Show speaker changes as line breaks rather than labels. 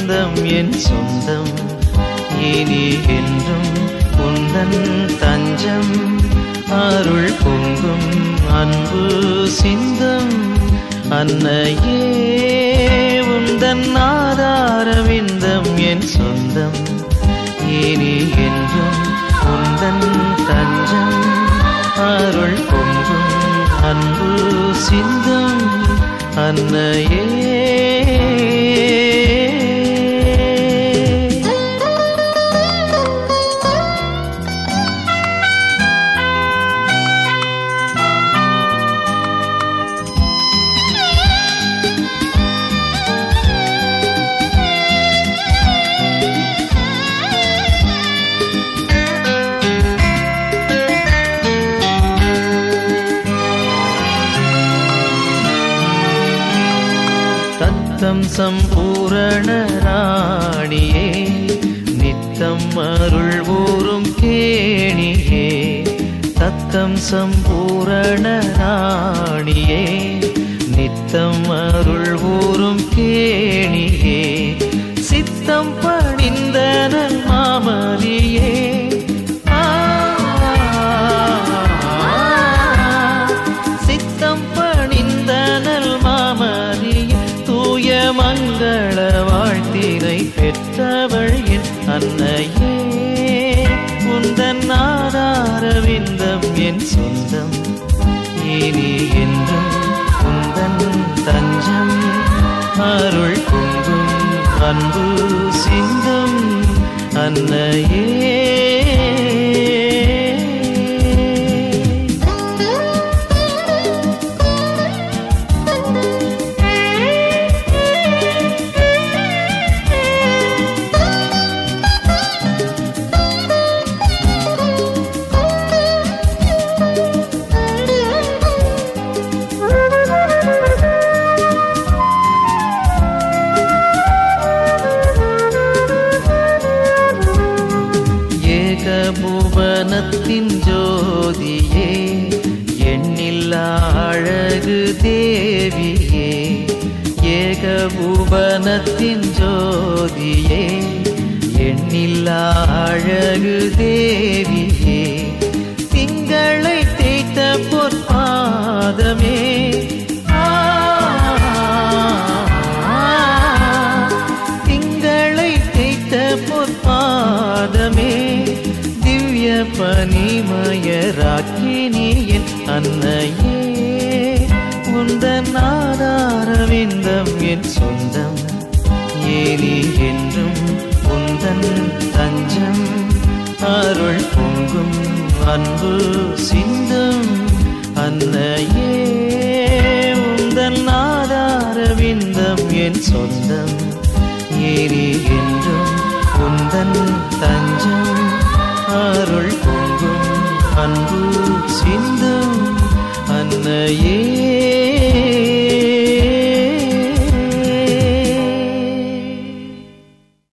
விந்தம் என் சொந்தம் இனி என்றும் உந்தன் தஞ்சம் அருள் பொங்கும் அன்பு சிந்தம் அன்னையே உந்தன் ஆதார விந்தம் என் சொந்தம் இனி என்றும் உந்தன் தஞ்சம் அருள் பொங்கும் அன்பு சிந்தும் அன்னையே தத்தம் சம்பூரண ராணியே நித்தம் அருள் ஊரும் கேணியே தத்தம் சம்பூரண ராணியே நித்தம் அருள் ஊரும் கேணியே சித்தம் பணிந்தனல் மாமரியே சித்தம் பணிந்தனல் மாமரியே தூய மங்கள வாழ்த்தினை பெற்றவள் என் அன்னையே உந்தன் ஆதார விந்தம் என் சொந்தம் இனி என்றும் உந்தன் தஞ்சம் அருள் பொங்கும் அன்பு சிந்தும் அன்னையே ஏகபுவனத்தின் ஜோதியே எண்ணில்லா அழகு தேவியே ஏகபுவனத்தின் ஜோதியே எண்ணில்லா அழகு தேவியே திங்களை தேய்த்த பொற்பாதமே திங்களை தேய்த்த பொற்பாதமே திவ்ய பனிமய ராக்கினியின் அன்னையே உந்தன் ஆதார விந்தம் என் சொந்தம் ஏனி என்றும் உந்தன் தஞ்சம் அருள் பொங்கும் அன்பு சிந்தும் அன்னையே உந்தன் ஆதார விந்தம் என் சொந்தம் ஏறி என்றும் உந்தன் தஞ்சம் அருள் பொங்கும் அன்பு சிந்தும் அன்னையே